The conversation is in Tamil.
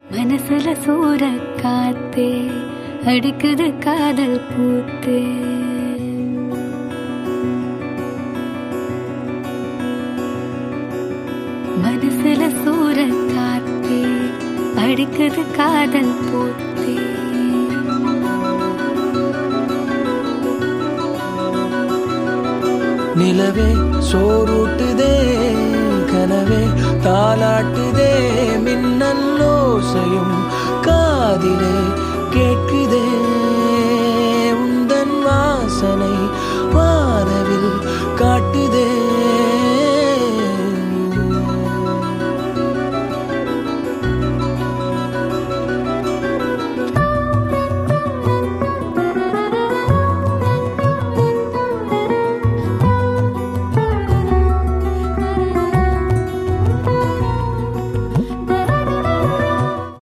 மனசுல சூற காத்தே அடிக்குது காதல் பூத்தே மனசுல சூற காத்தே அடிக்குது காதல் பூத்தே நிலவே சோறூட்டுதே கனவே தாலாட்டுதே மின்னல் ஓசையும் காதிலே கேட்குதே